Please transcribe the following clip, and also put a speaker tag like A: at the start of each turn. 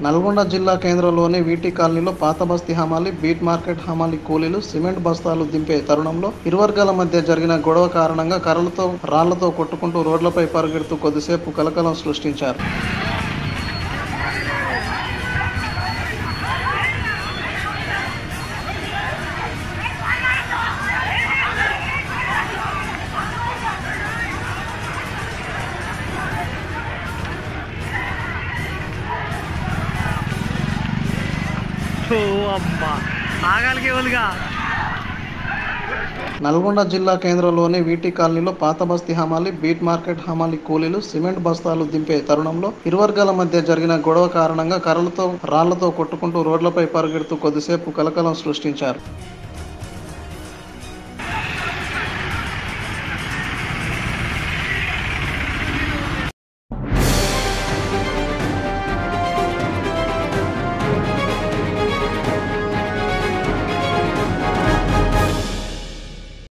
A: నల్గొండ జిల్లా కేంద్రంలోని వీటి కాలనీలో పాత బస్తీ హమాలి బీట్ మార్కెట్ హమాలి కూలీలు సిమెంట్ బస్తాలు దింపే తరుణంలో ఇరు వర్గాల మధ్య జరిగిన గొడవ కారణంగా కర్రలతో రాళ్లతో కొట్టుకుంటూ రోడ్లపై పరుగెడుతూ కొద్దిసేపు కలకలం సృష్టించారు
B: ఓ అమ్మా ఆగాలికి ఎవరుగా
A: నల్గొండ జిల్లా కేంద్రంలోని వీటి కాలనీలో పాత బస్తీ హమాలి బీట్ మార్కెట్ హమాలి కూలీలు సిమెంట్ బస్తాలు దింపే తరుణంలో ఇరు వర్గాల మధ్య జరిగిన గొడవ కారణంగా కర్రలతో రాళ్లతో కొట్టుకుంటూ రోడ్లపై పరుగెడుతూ కొద్దిసేపు కలకలం సృష్టించారు